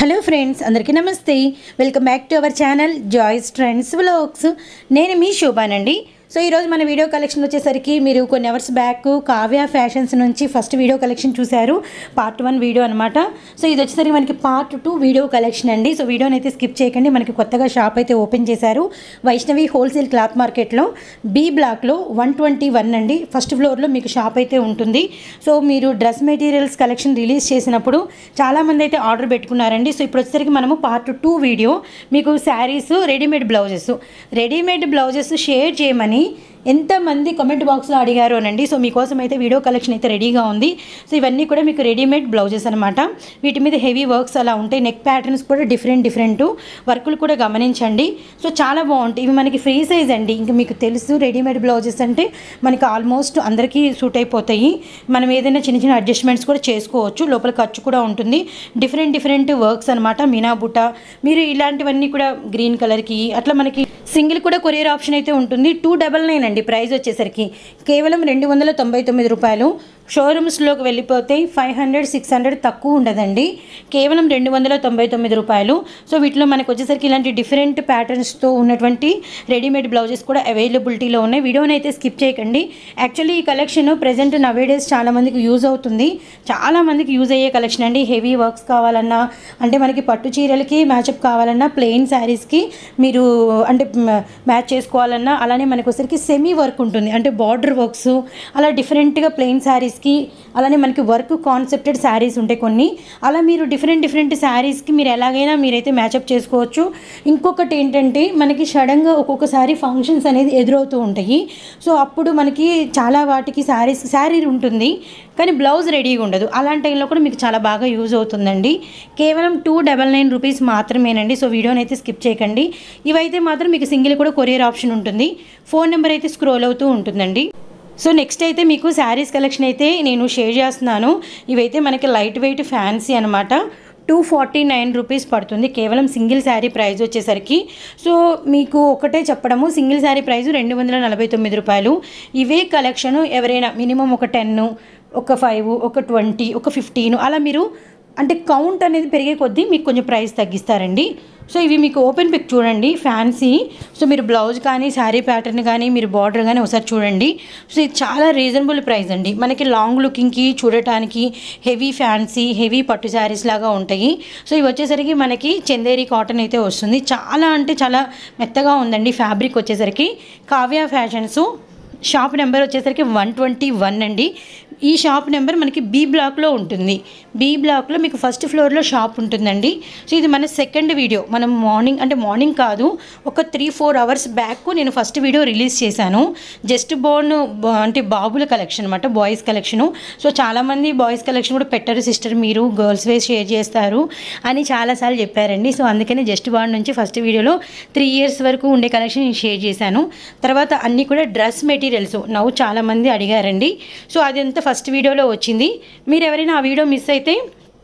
hello friends అందరికీ నమస్తే welcome back to our channel Joys Trends Vlogs నేను మీ శోభానండి సో ఈరోజు మన వీడియో కలెక్షన్ వచ్చేసరికి మీరు కొన్ని అవర్స్ బ్యాక్ కావ్య ఫ్యాషన్స్ నుంచి ఫస్ట్ వీడియో కలెక్షన్ చూశారు పార్ట్ వన్ వీడియో అనమాట సో ఇది వచ్చేసరికి మనకి పార్ట్ టూ వీడియో కలెక్షన్ అండి సో వీడియోని అయితే స్కిప్ చేయకండి మనకి కొత్తగా షాప్ అయితే ఓపెన్ చేశారు వైష్ణవి హోల్సేల్ క్లాత్ మార్కెట్లో బీ బ్లాక్లో వన్ ట్వంటీ వన్ అండి ఫస్ట్ ఫ్లోర్లో మీకు షాప్ అయితే ఉంటుంది సో మీరు డ్రెస్ మెటీరియల్స్ కలెక్షన్ రిలీజ్ చేసినప్పుడు చాలామంది అయితే ఆర్డర్ పెట్టుకున్నారండి సో ఇప్పుడు వచ్చేసరికి మనము పార్ట్ టూ వీడియో మీకు saris readymade blouses readymade blouses share చేయమని ఎంతమంది కామెంట్ బాక్స్లో అడిగారు అనండి సో మీకోసం అయితే వీడియో కలెక్షన్ అయితే రెడీగా ఉంది సో ఇవన్నీ కూడా మీకు రెడీమేడ్ బ్లౌజెస్ అనమాట వీటి మీద హెవీ వర్క్స్ అలా ఉంటాయి నెక్ ప్యాటర్న్స్ కూడా డిఫరెంట్ డిఫరెంట్ వర్కులు కూడా గమనించండి సో చాలా బాగుంటాయి ఇవి మనకి ఫ్రీ సైజ్ అండి ఇంకా మీకు తెలుసు రెడీమేడ్ బ్లౌజెస్ అంటే మనకి ఆల్మోస్ట్ అందరికీ సూట్ అయిపోతాయి మనం ఏదైనా చిన్న చిన్న అడ్జస్ట్మెంట్స్ కూడా చేసుకోవచ్చు లోపల ఖర్చు కూడా ఉంటుంది డిఫరెంట్ డిఫరెంట్ వర్క్స్ అనమాట మీనా బుట్ట మీరు ఇలాంటివన్నీ కూడా గ్రీన్ కలర్కి అట్లా మనకి సింగిల్ కూడా కొరియర్ ఆప్షన్ అయితే ఉంటుంది టూ డబల్ నైన్ అండి ప్రైస్ వచ్చేసరికి కేవలం రెండు వందల తొంభై తొమ్మిది రూపాయలు షోరూమ్స్లోకి వెళ్ళిపోతే ఫైవ్ హండ్రెడ్ సిక్స్ హండ్రెడ్ తక్కువ ఉండదండి కేవలం రెండు వందల తొంభై తొమ్మిది రూపాయలు సో వీటిలో మనకు వచ్చేసరికి ఇలాంటి డిఫరెంట్ ప్యాటర్న్స్తో ఉన్నటువంటి రెడీమేడ్ బ్లౌజెస్ కూడా అవైలబిలిటీలో ఉన్నాయి వీడియోని అయితే స్కిప్ చేయకండి యాక్చువల్లీ ఈ కలెక్షన్ ప్రజెంట్ నవేడేస్ చాలా మందికి యూజ్ అవుతుంది చాలా మందికి యూజ్ అయ్యే కలెక్షన్ అండి హెవీ వర్క్స్ కావాలన్నా అంటే మనకి పట్టు చీరలకి మ్యాచప్ కావాలన్నా ప్లెయిన్ శారీస్కి మీరు అంటే మ్యాచ్ చేసుకోవాలన్నా అలానే మనకు వచ్చేసరికి సెమీ వర్క్ ఉంటుంది అంటే బార్డర్ వర్క్స్ అలా డిఫరెంట్గా ప్లెయిన్ శారీస్కి అలానే మనకి వర్క్ కాన్సెప్టెడ్ శారీస్ ఉంటాయి కొన్ని అలా మీరు డిఫరెంట్ డిఫరెంట్ శారీస్కి మీరు ఎలాగైనా మీరైతే మ్యాచప్ చేసుకోవచ్చు ఇంకొకటి ఏంటంటే మనకి సడన్గా ఒక్కొక్కసారి ఫంక్షన్స్ అనేది ఎదురవుతూ ఉంటాయి సో అప్పుడు మనకి చాలా వాటికి శారీస్ శారీ ఉంటుంది కానీ బ్లౌజ్ రెడీగా ఉండదు అలాంటి టైంలో కూడా మీకు చాలా బాగా యూజ్ అవుతుందండి కేవలం టూ డబల్ నైన్ రూపీస్ మాత్రమేనండి సో వీడియోని అయితే స్కిప్ చేయకండి ఇవైతే మాత్రం మీకు సింగిల్ కూడా కొరియర్ ఆప్షన్ ఉంటుంది ఫోన్ నెంబర్ అయితే స్క్రోల్ అవుతూ ఉంటుందండి సో నెక్స్ట్ అయితే మీకు శారీస్ కలెక్షన్ అయితే నేను షేర్ చేస్తున్నాను ఇవైతే మనకి లైట్ వెయిట్ ఫ్యాన్సీ అనమాట టూ ఫార్టీ నైన్ రూపీస్ పడుతుంది కేవలం సింగిల్ శారీ ప్రైస్ వచ్చేసరికి సో మీకు ఒకటే చెప్పడము సింగిల్ శారీ ప్రైస్ రెండు వందల నలభై తొమ్మిది రూపాయలు ఇవే కలెక్షన్ ఎవరైనా మినిమం ఒక టెన్ ఒక ఫైవ్ ఒక ట్వంటీ ఒక ఫిఫ్టీన్ అలా మీరు అంటే కౌంట్ అనేది పెరిగే కొద్దీ మీకు కొంచెం ప్రైస్ తగ్గిస్తారండి సో ఇవి మీకు ఓపెన్ పిక్ చూడండి ఫ్యాన్సీ సో మీరు బ్లౌజ్ కానీ శారీ ప్యాటర్న్ కానీ మీరు బార్డర్ కానీ ఒకసారి చూడండి సో ఇది చాలా రీజనబుల్ ప్రైస్ అండి మనకి లాంగ్ లుకింగ్కి చూడటానికి హెవీ ఫ్యాన్సీ హెవీ పట్టు శారీస్ లాగా ఉంటాయి సో ఇవి వచ్చేసరికి మనకి చందేరి కాటన్ అయితే వస్తుంది చాలా అంటే చాలా మెత్తగా ఉందండి ఫ్యాబ్రిక్ వచ్చేసరికి కావ్య ఫ్యాషన్స్ షాప్ నెంబర్ వచ్చేసరికి వన్ ట్వంటీ వన్ అండి ఈ షాప్ నెంబర్ మనకి బీ బ్లాక్లో ఉంటుంది బీ బ్లాక్లో మీకు ఫస్ట్ ఫ్లోర్లో షాప్ ఉంటుందండి సో ఇది మన సెకండ్ వీడియో మనం మార్నింగ్ అంటే మార్నింగ్ కాదు ఒక త్రీ ఫోర్ అవర్స్ బ్యాక్ నేను ఫస్ట్ వీడియో రిలీజ్ చేశాను జస్ట్ బోర్న్ అంటే బాబుల కలెక్షన్ అనమాట బాయ్స్ కలెక్షను సో చాలామంది బాయ్స్ కలెక్షన్ కూడా పెట్టారు సిస్టర్ మీరు గర్ల్స్ వేస్ షేర్ చేస్తారు అని చాలాసార్లు చెప్పారండి సో అందుకని జస్ట్ బార్న్ నుంచి ఫస్ట్ వీడియోలో త్రీ ఇయర్స్ వరకు ఉండే కలెక్షన్ నేను షేర్ చేశాను తర్వాత అన్నీ కూడా డ్రెస్ మెటీరియల్స్ నవ్వు చాలామంది అడిగారండి సో అదంతా ఫస్ట్ వీడియోలో వచ్చింది మీరు ఎవరైనా ఆ వీడియో మిస్ అయితే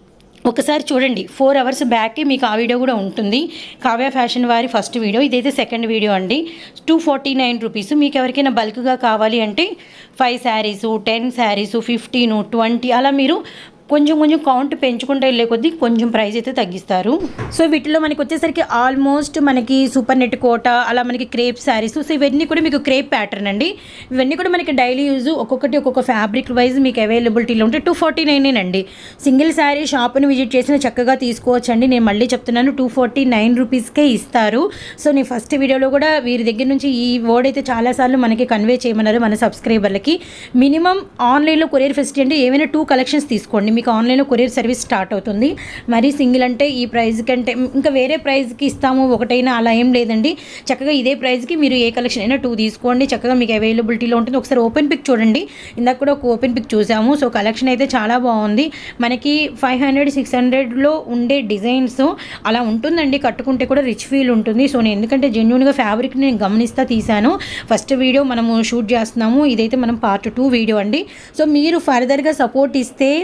ఒకసారి చూడండి ఫోర్ అవర్స్ బ్యాకే మీకు ఆ వీడియో కూడా ఉంటుంది కావ్య ఫ్యాషన్ వారి ఫస్ట్ వీడియో ఇదైతే సెకండ్ వీడియో అండి టూ ఫార్టీ నైన్ రూపీస్ మీకు ఎవరికైనా బల్క్గా కావాలి అంటే five saris ten saris fifteen twenty అలా మీరు కొంచెం కొంచెం కౌంట్ పెంచుకుంటూ వెళ్ళే కొద్దీ కొంచెం ప్రైస్ అయితే తగ్గిస్తారు సో వీటిలో మనకి వచ్చేసరికి ఆల్మోస్ట్ మనకి సూపర్ నెట్ కోట అలా మనకి క్రేప్ శారీస్ సో ఇవన్నీ కూడా మీకు క్రేప్ ప్యాటర్న్ అండి ఇవన్నీ కూడా మనకి డైలీ యూజ్ ఒక్కొక్కటి ఒక్కొక్క ఫ్యాబ్రిక్ వైజ్ మీకు అవైలబిలిటీలో ఉంటాయి టూ ఫార్టీ నైన్ అండి సింగిల్ శారీ షాప్ని విజిట్ చేసిన చక్కగా తీసుకోవచ్చు అండి నేను మళ్ళీ చెప్తున్నాను టూ ఫార్టీ నైన్ రూపీస్కే ఇస్తారు సో నేను ఫస్ట్ వీడియోలో కూడా వీరి దగ్గర నుంచి ఈ వర్డ్ అయితే చాలాసార్లు మనకి కన్వే చేయమన్నారు మన సబ్స్క్రైబర్లకి మినిమం ఆన్లైన్లో కొరియర్ ఫెసిలిటీ అంటే ఏమైనా టూ కలెక్షన్స్ తీసుకోండి మీకు ఆన్లైన్లో కొరియర్ సర్వీస్ స్టార్ట్ అవుతుంది మరి సింగిల్ అంటే ఈ ప్రైస్ కంటే ఇంకా వేరే ప్రైస్కి ఇస్తాము ఒకటైనా అలా ఏం లేదండి చక్కగా ఇదే ప్రైస్కి మీరు ఏ కలెక్షన్ అయినా టూ తీసుకోండి చక్కగా మీకు అవైలబిలిటీలో ఉంటుంది ఒకసారి ఓపెన్ పిక్ చూడండి ఇందాక కూడా ఒక ఓపెన్ పిక్ చూసాము సో కలెక్షన్ అయితే చాలా బాగుంది మనకి ఫైవ్ హండ్రెడ్ సిక్స్ హండ్రెడ్లో ఉండే డిజైన్స్ అలా ఉంటుందండి కట్టుకుంటే కూడా రిచ్ ఫీల్ ఉంటుంది సో నేను ఎందుకంటే జెన్యున్గా ఫ్యాబ్రిక్ నేను గమనిస్తా తీశాను ఫస్ట్ వీడియో మనము షూట్ చేస్తున్నాము ఇదైతే మనం పార్ట్ టూ వీడియో అండి సో మీరు ఫర్దర్గా సపోర్ట్ ఇస్తే మన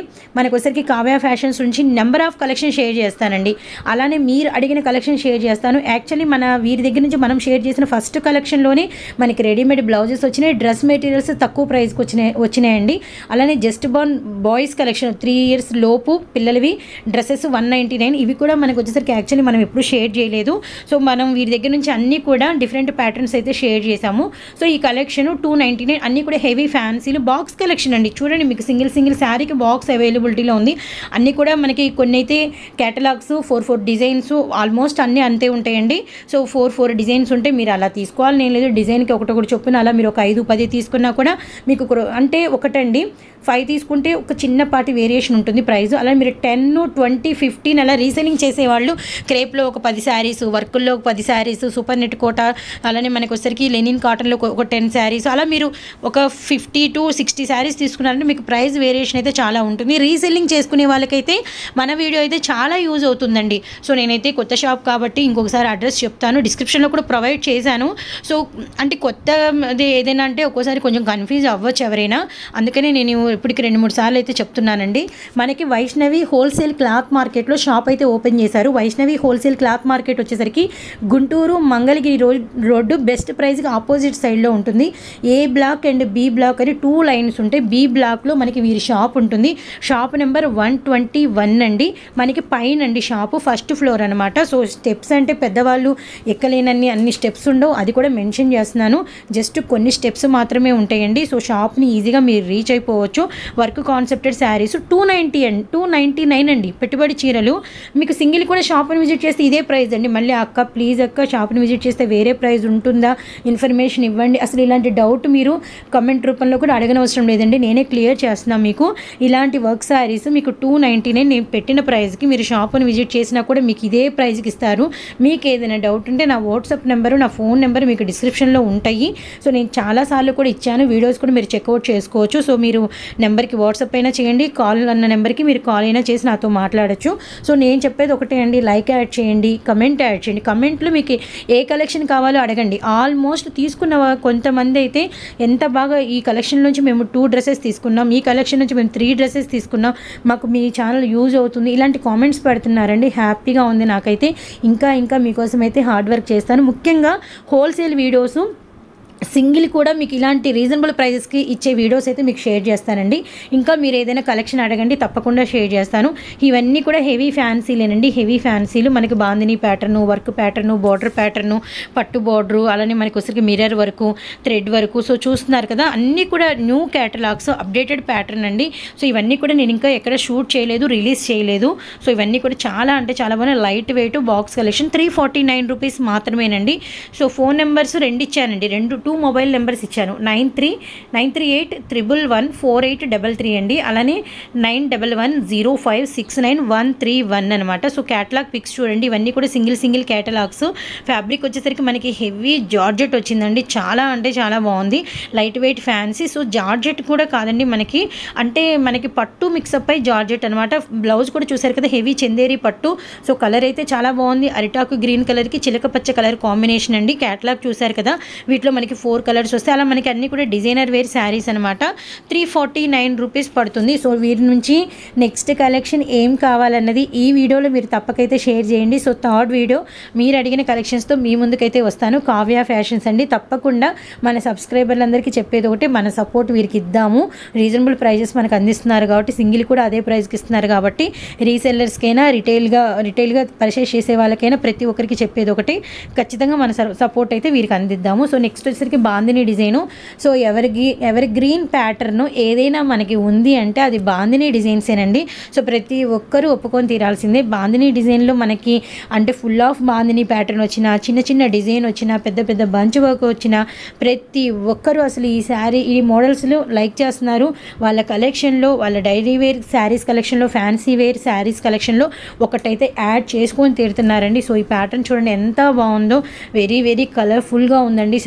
మనకు వచ్చరికి కావ్య ఫ్యాషన్స్ నుంచి నెంబర్ ఆఫ్ కలెక్షన్ షేర్ చేస్తానండి అలానే మీరు అడిగిన కలెక్షన్ షేర్ చేస్తాను యాక్చువల్లీ మన వీరి దగ్గర నుంచి మనం షేర్ చేసిన ఫస్ట్ కలెక్షన్లోనే మనకి రెడీమేడ్ బ్లౌజెస్ వచ్చినాయి డ్రెస్ మెటీరియల్స్ తక్కువ ప్రైస్కి వచ్చినాయి వచ్చినాయండి అలానే just born boys collection three years లోపు పిల్లలవి డ్రెస్సెస్ వన్ నైంటీ నైన్ ఇవి కూడా మనకు వచ్చేసరికి యాక్చువల్లీ మనం ఎప్పుడు షేర్ చేయలేదు సో మనం వీరి దగ్గర నుంచి అన్నీ కూడా డిఫరెంట్ ప్యాటర్న్స్ అయితే షేర్ చేసాము సో ఈ కలెక్షన్ టూ నైంటీ నైన్ అన్నీ కూడా హెవీ ఫ్యాన్సీలు బాక్స్ కలెక్షన్ అండి చూడండి మీకు సింగిల్ సింగిల్ శారీకి బాక్స్ అవైలబిలిటీలో ఉంది అన్నీ కూడా మనకి కొన్ని అయితే catalogues four four designs almost అన్నీ అంతే ఉంటాయండి సో ఫోర్ ఫోర్ డిజైన్స్ ఉంటే మీరు అలా తీసుకోవాలి నేను లేదు డిజైన్కి ఒకటొకటి చొప్పున అలా మీరు ఒక ఐదు పది తీసుకున్నా కూడా మీకు ఒక- అంటే ఒకటండి ఫైవ్ తీసుకుంటే ఒక చిన్నపాటి వేరియేషన్ ఉంటుంది ప్రైస్ అలా మీరు టెన్ ట్వంటీ ఫిఫ్టీన్ అలా రీసెలింగ్ చేసేవాళ్ళు క్రేప్లో ఒక పది శారీస్ వర్కుల్లో ఒక పది శారీస్ సూపర్ నెట్ కోట అలానే మనకి వచ్చరికి లెనిన్ కాటన్లో ఒక- ఒక టెన్ శారీస్ అలా మీరు ఒక ఫిఫ్టీ టు సిక్స్టీ శారీస్ తీసుకున్నారంటే మీకు ప్రైస్ వేరియేషన్ అయితే చాలా ఉంటుంది రీసెల్లింగ్ చేసుకునే వాళ్ళకైతే మన వీడియో అయితే చాలా యూజ్ అవుతుందండి సో నేనైతే కొత్త షాప్ కాబట్టి ఇంకొకసారి అడ్రస్ చెప్తాను డిస్క్రిప్షన్లో కూడా ప్రొవైడ్ చేశాను సో అంటే కొత్త అది ఏదైనా అంటే ఒక్కోసారి కొంచెం కన్ఫ్యూజ్ అవ్వచ్చు ఎవరైనా అందుకని నేను ఇప్పటికి రెండు మూడు సార్లు అయితే చెప్తున్నానండి మనకి వైష్ణవి హోల్సేల్ క్లాత్ మార్కెట్లో షాప్ అయితే ఓపెన్ చేశారు వైష్ణవి హోల్సేల్ క్లాత్ మార్కెట్ వచ్చేసరికి Guntur Mangalagiri road road best ప్రైస్కి ఆపోజిట్ సైడ్లో ఉంటుంది A block and B block అని టూ లైన్స్ ఉంటాయి బి బ్లాక్లో మనకి వీరి షాప్ ఉంటుంది shop number one twenty one అండి మనకి పైన అండి షాపు ఫస్ట్ ఫ్లోర్ అనమాట సో స్టెప్స్ అంటే పెద్దవాళ్ళు ఎక్కలేనన్ని అన్ని స్టెప్స్ ఉండవు అది కూడా మెన్షన్ చేస్తున్నాను జస్ట్ కొన్ని స్టెప్స్ మాత్రమే ఉంటాయండి సో షాప్ని ఈజీగా మీరు రీచ్ అయిపోవచ్చు work concepted saris two ninety అండి టూ నైంటీ నైన్ అండి పెట్టుబడి చీరలు మీకు సింగిల్ కూడా షాప్ని విజిట్ చేస్తే ఇదే ప్రైస్ అండి మళ్ళీ అక్క ప్లీజ్ అక్క షాప్ని విజిట్ చేస్తే వేరే ప్రైస్ ఉంటుందా ఇన్ఫర్మేషన్ ఇవ్వండి అసలు ఇలాంటి డౌట్ మీరు కమెంట్ రూపంలో కూడా అడగనవసరం లేదండి నేనే క్లియర్ చేస్తున్నాను మీకు ఇలాంటి వర్క్ శారీస్ మీకు టూ నైంటీ నైన్ నేను పెట్టిన ప్రైస్కి మీరు షాప్ని విజిట్ చేసినా కూడా మీకు ఇదే ప్రైస్కి ఇస్తారు మీకు ఏదైనా డౌట్ ఉంటే నా వాట్సాప్ నెంబరు నా ఫోన్ నెంబర్ మీకు డిస్క్రిప్షన్లో ఉంటాయి సో నేను చాలాసార్లు కూడా ఇచ్చాను వీడియోస్ కూడా మీరు చెక్అవుట్ చేసుకోవచ్చు సో మీరు నెంబర్కి వాట్సాప్ అయినా చేయండి కాల్ అన్న నెంబర్కి మీరు కాల్ అయినా చేసి నాతో మాట్లాడచ్చు సో నేను చెప్పేది ఒకటే అండి లైక్ యాడ్ చేయండి కమెంట్ యాడ్ చేయండి కమెంట్లో మీకు ఏ కలెక్షన్ కావాలో అడగండి ఆల్మోస్ట్ తీసుకున్న వా- కొంతమంది అయితే ఎంత బాగా ఈ కలెక్షన్ నుంచి మేము టూ డ్రెస్సెస్ తీసుకున్నాం ఈ కలెక్షన్ నుంచి మేము త్రీ డ్రెస్సెస్ తీసుకున్నాం మాకు మీ ఛానల్ యూజ్ అవుతుంది ఇలాంటి కామెంట్స్ పెడుతున్నారండి హ్యాపీగా ఉంది నాకైతే ఇంకా ఇంకా మీకోసం అయితే హార్డ్ వర్క్ చేస్తాను ముఖ్యంగా హోల్సేల్ వీడియోస్ సింగిల్ కూడా మీకు ఇలాంటి రీజనబుల్ ప్రైజెస్కి ఇచ్చే వీడియోస్ అయితే మీకు షేర్ చేస్తానండి ఇంకా మీరు ఏదైనా కలెక్షన్ అడగండి తప్పకుండా షేర్ చేస్తాను ఇవన్నీ కూడా హెవీ ఫ్యాన్సీలేనండి హెవీ ఫ్యాన్సీలు మనకి bandhani pattern work pattern border pattern పట్టు బార్డరు అలానే మనకి వచ్చరికి mirror work thread work so చూస్తున్నారు కదా అన్నీ కూడా న్యూ క్యాటలాగ్స్ అప్డేటెడ్ ప్యాటర్న్ అండి సో ఇవన్నీ కూడా నేను ఇంకా ఎక్కడ షూట్ చేయలేదు రిలీజ్ చేయలేదు సో ఇవన్నీ కూడా చాలా అంటే చాలా బాగా light weight box collection three forty nine rupees మాత్రమేనండి సో ఫోన్ నెంబర్స్ రెండు ఇచ్చానండి రెండు టూ మొబైల్ నెంబర్స్ ఇచ్చాను nine three nine three eight triple one four eight double three అండి అలానే nine double one zero five six nine one three one అనమాట so catalogue pics చూడండి ఇవన్నీ కూడా సింగిల్ సింగిల్ క్యాటలాగ్స్ ఫ్యాబ్రిక్ వచ్చేసరికి మనకి heavy georgette వచ్చిందండి చాలా అంటే చాలా బాగుంది light weight fancy so georgette కూడా కాదండి మనకి అంటే మనకి పట్టు మిక్సప్ అయి జార్జెట్ అనమాట బ్లౌజ్ కూడా చూసారు కదా హెవీ చందేరి పట్టు సో కలర్ అయితే చాలా బాగుంది అరిటాకు గ్రీన్ కలర్కి చిలక పచ్చ కలర్ కాంబినేషన్ అండి క్యాటలాగ్ చూసారు కదా వీటిలో మనకి ఫోర్ కలర్స్ వస్తాయి అలా మనకి అన్ని కూడా డిజైనర్ వేర్ శారీస్ అనమాట త్రీ ఫార్టీ నైన్ రూపీస్ పడుతుంది సో వీటి నుంచి నెక్స్ట్ కలెక్షన్ ఏం కావాలన్నది ఈ వీడియోలో మీరు తప్పకైతే షేర్ చేయండి సో థర్డ్ వీడియో మీరు అడిగిన కలెక్షన్స్తో మీ ముందుకైతే వస్తాను కావ్య ఫ్యాషన్స్ అండి తప్పకుండా మన సబ్స్క్రైబర్లందరికీ చెప్పేది ఒకటి మన సపోర్ట్ వీరికి ఇద్దాము రీజనబుల్ ప్రైజెస్ మనకు అందిస్తున్నారు కాబట్టి సింగిల్ కూడా అదే ప్రైస్కి ఇస్తున్నారు కాబట్టి రీసెల్లర్స్కైనా రిటైల్గా రిటైల్గా పర్చేస్ చేసే వాళ్ళకైనా ప్రతి ఒక్కరికి చెప్పేది ఒకటి ఖచ్చితంగా మన సపోర్ట్ అయితే వీరికి అందిద్దాము సో నెక్స్ట్ వచ్చేసరికి బాందిని డిజైను సో ఎవరి ఎవరి గ్రీన్ ప్యాటర్న్ ఏదైనా మనకి ఉంది అంటే అది బాందిని డిజైన్సేనండి సో ప్రతి ఒక్కరూ ఒప్పుకొని తీరాల్సిందే బాందిని డిజైన్లో మనకి అంటే ఫుల్ ఆఫ్ బాందిని ప్యాటర్న్ వచ్చిన చిన్న చిన్న డిజైన్ వచ్చిన పెద్ద పెద్ద బంచ్ వర్క్ వచ్చిన ప్రతి ఒక్కరూ అసలు ఈ శారీ ఈ మోడల్స్లో లైక్ చేస్తున్నారు వాళ్ళ కలెక్షన్లో వాళ్ళ డైలీ వేర్ శారీస్ కలెక్షన్లో ఫ్యాన్సీ వేర్ శారీస్ కలెక్షన్లో ఒకటైతే యాడ్ చేసుకొని తీరుతున్నారండి సో ఈ ప్యాటర్న్ చూడండి ఎంత బాగుందో వెరీ వెరీ కలర్ఫుల్గా ఉందండి శారీ అంతా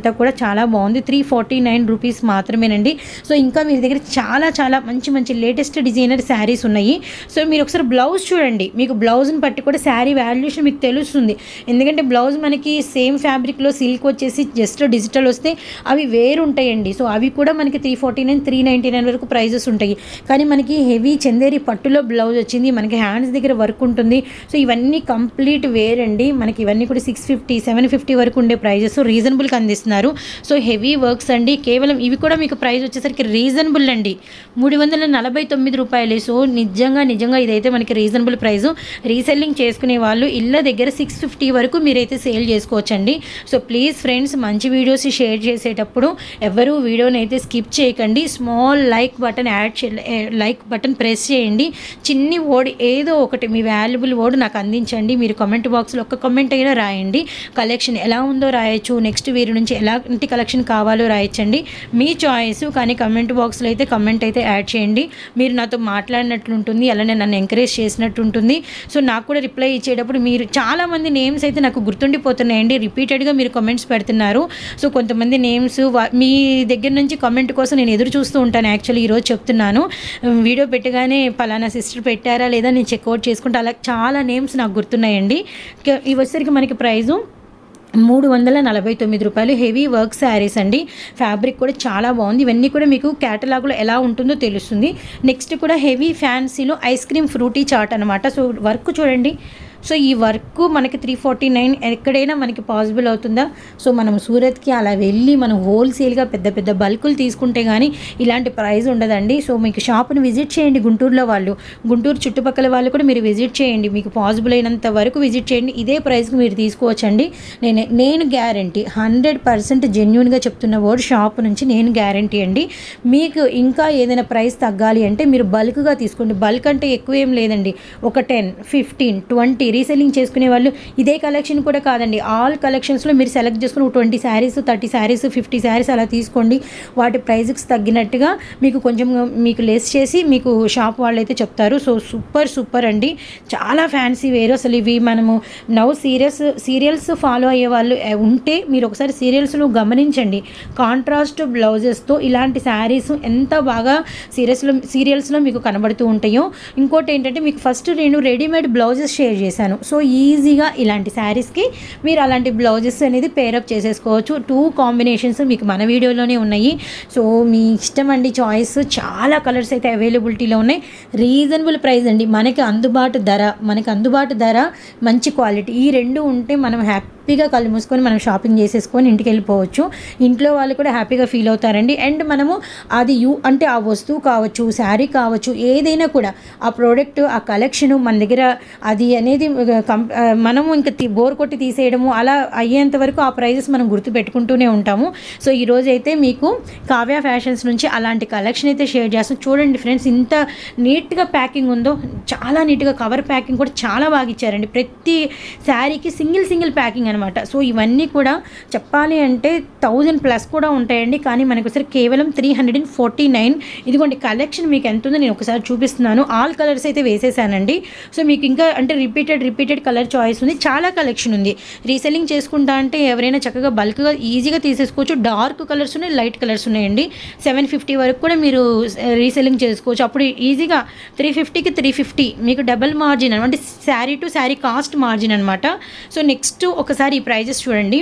అంతా కూడా చాలా బాగుంది త్రీ ఫార్టీ నైన్ రూపీస్ మాత్రమేనండి సో ఇంకా మీ దగ్గర చాలా చాలా మంచి మంచి లేటెస్ట్ డిజైనర్ శారీస్ ఉన్నాయి సో మీరు ఒకసారి బ్లౌజ్ చూడండి మీకు బ్లౌజ్ని బట్టి కూడా శారీ వాల్యుయేషన్ మీకు తెలుస్తుంది ఎందుకంటే బ్లౌజ్ మనకి సేమ్ ఫ్యాబ్రిక్లో సిల్క్ వచ్చేసి జస్ట్ డిజిటల్ వస్తే అవి వేరు ఉంటాయండి సో అవి కూడా మనకి three forty nine three ninety nine వరకు ప్రైజెస్ ఉంటాయి కానీ మనకి హెవీ చందేరి పట్టులో బ్లౌజ్ వచ్చింది మనకి హ్యాండ్స్ దగ్గర వర్క్ ఉంటుంది సో ఇవన్నీ కంప్లీట్ వేరండి మనకి ఇవన్నీ కూడా సిక్స్ ఫిఫ్టీ సెవెన్ ఫిఫ్టీ వరకు ఉండే ప్రైజెస్ రీజనబుల్గా అందిస్తున్నారు సో హెవీ వర్క్స్ అండి కేవలం ఇవి కూడా మీకు ప్రైస్ వచ్చేసరికి రీజనబుల్ అండి మూడు వందల నలభై తొమ్మిది రూపాయలు సో నిజంగా నిజంగా ఇదైతే మనకి రీజనబుల్ ప్రైస్ రీసెల్లింగ్ చేసుకునే వాళ్ళు ఇళ్ళ దగ్గర సిక్స్ ఫిఫ్టీ వరకు మీరైతే సేల్ చేసుకోవచ్చండి సో ప్లీజ్ ఫ్రెండ్స్ మంచి వీడియోస్ షేర్ చేసేటప్పుడు ఎవరు వీడియోని అయితే స్కిప్ చేయకండి small like button add like button press చేయండి చిన్ని వర్డ్ ఏదో ఒకటి మీ వాల్యుబుల్ వర్డ్ నాకు అందించండి మీరు కామెంట్ బాక్స్లో ఒక కామెంట్ అయినా రాయండి కలెక్షన్ ఎలా ఉందో రాయొచ్చు నెక్స్ట్ వీరి నుంచి ఎలాంటి కలెక్షన్ కావాలో రాయొచ్చండి మీ చాయిస్ కానీ కమెంట్ బాక్స్లో అయితే కమెంట్ అయితే యాడ్ చేయండి మీరు నాతో మాట్లాడినట్లు ఉంటుంది అలానే నన్ను ఎంకరేజ్ చేసినట్టు ఉంటుంది సో నాకు కూడా రిప్లై ఇచ్చేటప్పుడు మీరు చాలామంది నేమ్స్ అయితే నాకు గుర్తుండిపోతున్నాయండి రిపీటెడ్గా మీరు కామెంట్స్ పెడుతున్నారు సో కొంతమంది నేమ్స్ మీ దగ్గర నుంచి కామెంట్ కోసం నేను ఎదురు చూస్తూ ఉంటాను యాక్చువల్లీ ఈరోజు చెప్తున్నాను వీడియో పెట్టగానే పలానా సిస్టర్ పెట్టారా లేదా నేను చెక్అవుట్ చేసుకుంటే అలా చాలా నేమ్స్ నాకు గుర్తున్నాయండి ఇక ఇవి వచ్చేసరికి మనకి ప్రైజు మూడు వందల నలభై తొమ్మిది రూపాయలు హెవీ వర్క్ శారీస్ అండి ఫ్యాబ్రిక్ కూడా చాలా బాగుంది ఇవన్నీ కూడా మీకు క్యాటలాగ్లో ఎలా ఉంటుందో తెలుస్తుంది నెక్స్ట్ కూడా హెవీ ఫ్యాన్సీలో ఐస్ క్రీమ్ ఫ్రూటీ చాట్ అనమాట సో వర్క్ చూడండి సో ఈ వర్క్ మనకి త్రీ ఫార్టీ నైన్ ఎక్కడైనా మనకి పాసిబుల్ అవుతుందా సో మనం సూరత్కి అలా వెళ్ళి మనం హోల్సేల్గా పెద్ద పెద్ద బల్కులు తీసుకుంటే కానీ ఇలాంటి ప్రైస్ ఉండదండి సో మీకు షాప్ని విజిట్ చేయండి గుంటూరులో వాళ్ళు గుంటూరు చుట్టుపక్కల వాళ్ళు కూడా మీరు విజిట్ చేయండి మీకు పాసిబుల్ అయినంత వరకు విజిట్ చేయండి ఇదే ప్రైస్కి మీరు తీసుకోవచ్చండి నేను నేను గ్యారంటీ హండ్రెడ్ పర్సెంట్ జెన్యున్గా చెప్తున్న వర్డ్ షాప్ నుంచి నేను గ్యారంటీ అండి మీకు ఇంకా ఏదైనా ప్రైస్ తగ్గాలి అంటే మీరు బల్క్గా తీసుకోండి బల్క్ అంటే ఎక్కువ ఏం లేదండి ఒక టెన్ ఫిఫ్టీన్ ట్వంటీ రీసెల్లింగ్ చేసుకునే వాళ్ళు ఇదే కలెక్షన్ కూడా కాదండి ఆల్ కలెక్షన్స్లో మీరు సెలెక్ట్ చేసుకుని twenty saris thirty saris fifty saris అలా తీసుకోండి వాటి ప్రైజ్కి తగ్గినట్టుగా మీకు కొంచెం మీకు లెస్ చేసి మీకు షాప్ వాళ్ళు అయితే చెప్తారు సో సూపర్ సూపర్ అండి చాలా ఫ్యాన్సీ వేరు అసలు ఇవి మనము నవ్ సీరియల్స్ సీరియల్స్ ఫాలో అయ్యే వాళ్ళు ఎ- ఉంటే మీరు ఒకసారి సీరియల్స్లో గమనించండి కాంట్రాస్ట్ బ్లౌజెస్తో ఇలాంటి శారీస్ ఎంత బాగా సీరియల్స్లో సీరియల్స్లో మీకు కనబడుతూ ఉంటాయో ఇంకోటి ఏంటంటే మీకు ఫస్ట్ నేను రెడీమేడ్ బ్లౌజెస్ షేర్ చేశాను సో ఈజీగా ఇలాంటి శారీస్కి మీరు అలాంటి బ్లౌజెస్ అనేది పేరప్ చేసేసుకోవచ్చు టూ కాంబినేషన్స్ మీకు మన వీడియోలోనే ఉన్నాయి సో మీ ఇష్టం అండి చాయిస్ చాలా కలర్స్ అయితే అవైలబిలిటీలో ఉన్నాయి రీజనబుల్ ప్రైస్ అండి మనకి అందుబాటు ధర మనకి అందుబాటు ధర మంచి క్వాలిటీ ఈ రెండు ఉంటే మనం హ్యాపీగా కళ్ళు మూసుకొని మనం షాపింగ్ చేసేసుకొని ఇంటికి వెళ్ళిపోవచ్చు ఇంట్లో వాళ్ళు కూడా హ్యాపీగా ఫీల్ అవుతారండి అండ్ మనము అది యూ అంటే ఆ వస్తువు కావచ్చు శారీ కావచ్చు ఏదైనా కూడా ఆ ప్రోడక్ట్ ఆ కలెక్షన్ మన దగ్గర అది అనేది కం ఆ, మనము ఇంకా తీ- బోర్ కొట్టి తీసేయడము అలా అయ్యేంత వరకు ఆ ప్రైజెస్ మనం గుర్తు పెట్టుకుంటూనే ఉంటాము సో ఈ రోజు అయితే మీకు కావ్య ఫ్యాషన్స్ నుంచి అలాంటి కలెక్షన్ అయితే షేర్ చేస్తాం చూడండి ఫ్రెండ్స్ ఇంత నీట్గా ప్యాకింగ్ ఉందో చాలా నీట్గా కవర్ ప్యాకింగ్ కూడా చాలా బాగా ఇచ్చారండి ప్రతి శారీకి సింగిల్ సింగిల్ ప్యాకింగ్ అనమాట సో ఇవన్నీ కూడా చెప్పాలి అంటే థౌజండ్ ప్లస్ కూడా ఉంటాయండి కానీ మనకు ఒకసారి కేవలం three hundred and forty nine ఇదిగోండి కలెక్షన్ మీకు ఎంత ఉందో నేను ఒకసారి చూపిస్తున్నాను ఆల్ కలర్స్ అయితే వేసేసానండి సో మీకు ఇంకా అంటే రిపీటెడ్ రిపీటెడ్ కలర్ చాయిస్ ఉంది చాలా కలెక్షన్ ఉంది రీసెల్లింగ్ చేసుకుంటా అంటే ఎవరైనా చక్కగా బల్క్గా ఈజీగా తీసేసుకోవచ్చు డార్క్ కలర్స్ ఉన్నాయి లైట్ కలర్స్ ఉన్నాయండి సెవెన్ ఫిఫ్టీ వరకు కూడా మీరు రీసెల్లింగ్ చేసుకోవచ్చు అప్పుడు ఈజీగా త్రీ ఫిఫ్టీకి త్రీ ఫిఫ్టీ మీకు డబల్ మార్జిన్ అంటే sari to sari cost margin అనమాట సో నెక్స్ట్ ఒకసారి ఈ ప్రైజెస్ చూడండి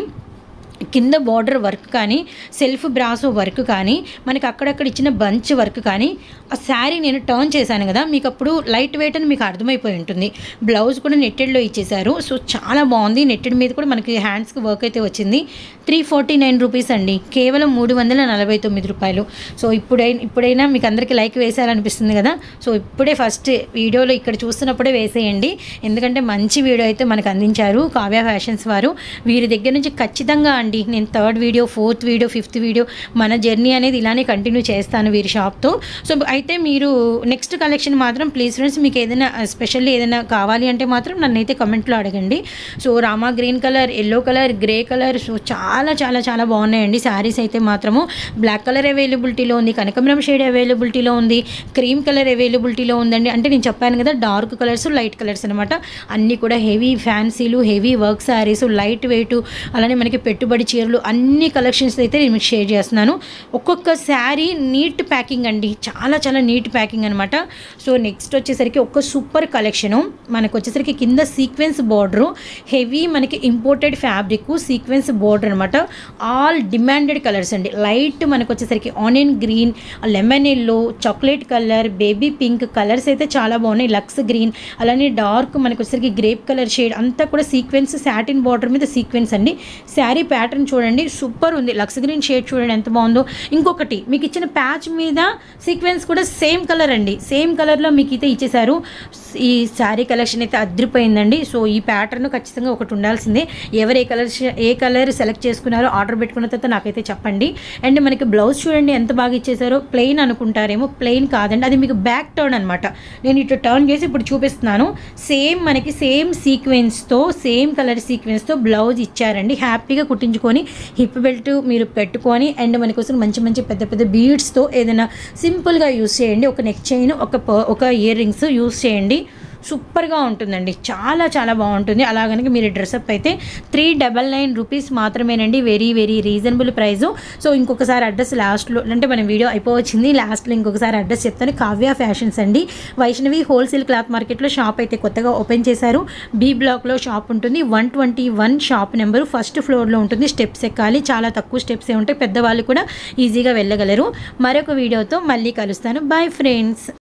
కింద బార్డర్ వర్క్ కానీ సెల్ఫ్ బ్రాసో వర్క్ కానీ మనకి అక్కడక్కడ ఇచ్చిన బంచ్ వర్క్ కానీ ఆ శారీ నేను టర్న్ చేశాను కదా మీకు అప్పుడు లైట్ వెయిట్ అని మీకు అర్థమైపోయి ఉంటుంది బ్లౌజ్ కూడా నెట్టెడ్లో ఇచ్చేసారు సో చాలా బాగుంది నెట్టెడ్ మీద కూడా మనకి హ్యాండ్స్కి వర్క్ అయితే వచ్చింది త్రీ ఫార్టీ నైన్ రూపీస్ అండి కేవలం మూడు వందల నలభై తొమ్మిది రూపాయలు సో ఇప్పుడైనా ఇప్పుడైనా మీకు అందరికీ లైక్ వేసేయాలనిపిస్తుంది కదా సో ఇప్పుడే ఫస్ట్ వీడియోలో ఇక్కడ చూస్తున్నప్పుడే వేసేయండి ఎందుకంటే మంచి వీడియో అయితే మనకు అందించారు కావ్య ఫ్యాషన్స్ వారు వీరి దగ్గర నుంచి ఖచ్చితంగా అండి నేను third video fourth video fifth video మన జర్నీ అనేది ఇలానే కంటిన్యూ చేస్తాను వీరి షాప్తో సో అయితే మీరు నెక్స్ట్ కలెక్షన్ మాత్రం ప్లీజ్ ఫ్రెండ్స్ మీకు ఏదైనా స్పెషల్లీ ఏదైనా కావాలి అంటే మాత్రం నన్ను అయితే కమెంట్లో అడగండి so Rama green colour yellow colour grey colour so చాలా చాలా చాలా బాగున్నాయండి శారీస్ అయితే మాత్రము బ్లాక్ కలర్ అవైలబిలిటీలో ఉంది కనకమరం షేడ్ అవైలబిలిటీలో ఉంది క్రీమ్ కలర్ అవైలబిలిటీలో ఉందండి అంటే నేను చెప్పాను కదా డార్క్ కలర్స్ లైట్ కలర్స్ అనమాట అన్నీ కూడా హెవీ ఫ్యాన్సీలు heavy work saris light weight అలానే మనకి పెట్టుబడి చీరలు అన్ని కలెక్షన్స్ అయితే నేను మీకు షేర్ చేస్తున్నాను ఒక్కొక్క శారీ నీట్ ప్యాకింగ్ అండి చాలా చాలా నీట్ ప్యాకింగ్ అనమాట సో నెక్స్ట్ వచ్చేసరికి ఒక సూపర్ కలెక్షను మనకు వచ్చేసరికి కింద సీక్వెన్స్ బార్డరు హెవీ మనకి ఇంపోర్టెడ్ ఫ్యాబ్రిక్ సీక్వెన్స్ బార్డర్ అనమాట ఆల్ డిమాండెడ్ కలర్స్ అండి లైట్ మనకు వచ్చేసరికి onion green lemon yellow chocolate colour baby pink colours అయితే చాలా బాగున్నాయి లక్స్ గ్రీన్ అలానే డార్క్ మనకు వచ్చేసరికి గ్రేప్ కలర్ షేడ్ అంతా కూడా సీక్వెన్స్ సాటిన్ బార్డర్ మీద సీక్వెన్స్ అండి శారీ ప్యాటర్న్ చూడండి సూపర్ ఉంది లక్స్ గ్రీన్ షేడ్ చూడండి ఎంత బాగుందో ఇంకొకటి మీకు ఇచ్చిన ప్యాచ్ మీద సీక్వెన్స్ కూడా సేమ్ కలర్ అండి సేమ్ కలర్లో మీకు అయితే ఇచ్చేసారు ఈ శారీ కలెక్షన్ అయితే అదిరిపోయిందండి సో ఈ ప్యాటర్న్ ఖచ్చితంగా ఒకటి ఉండాల్సిందే ఎవరు ఏ కలర్ ఏ కలర్ సెలెక్ట్ చేసుకున్నారో ఆర్డర్ పెట్టుకున్న తర్వాత నాకైతే చెప్పండి అండ్ మనకి బ్లౌజ్ చూడండి ఎంత బాగా ఇచ్చేసారో ప్లెయిన్ అనుకుంటారేమో ప్లెయిన్ కాదండి అది మీకు బ్యాక్ టర్న్ అనమాట నేను ఇటు టర్న్ చేసి ఇప్పుడు చూపిస్తున్నాను సేమ్ మనకి సేమ్ సీక్వెన్స్తో సేమ్ కలర్ సీక్వెన్స్తో బ్లౌజ్ ఇచ్చారండి హ్యాపీగా కుట్టించుకొని హిప్ బెల్ట్ మీరు పెట్టుకొని అండ్ మన కోసం మంచి మంచి పెద్ద పెద్ద బీడ్స్తో ఏదైనా సింపుల్గా యూస్ చేయండి ఒక నెక్ చైన్ ఒక ప- ఒక ఇయర్ రింగ్స్ యూస్ చేయండి సూపర్గా ఉంటుందండి చాలా చాలా బాగుంటుంది అలా కనుక మీరు డ్రెస్అప్ అయితే త్రీ డబల్ నైన్ రూపీస్ మాత్రమేనండి very very reasonable price so ఇంకొకసారి అడ్రస్ లాస్ట్లో అంటే మన వీడియో అయిపోవచ్చింది లాస్ట్లో ఇంకొకసారి అడ్రస్ చెప్తాను కావ్య ఫ్యాషన్స్ అండి వైష్ణవి హోల్సేల్ క్లాత్ మార్కెట్లో షాప్ అయితే కొత్తగా ఓపెన్ చేశారు బి బ్లాక్లో షాప్ ఉంటుంది one twenty one shop number first ఫ్లోర్లో ఉంటుంది స్టెప్స్ ఎక్కాలి చాలా తక్కువ స్టెప్సే ఉంటాయి పెద్దవాళ్ళు కూడా ఈజీగా వెళ్ళగలరు మరొక వీడియోతో మళ్ళీ కలుస్తాను బాయ్ ఫ్రెండ్స్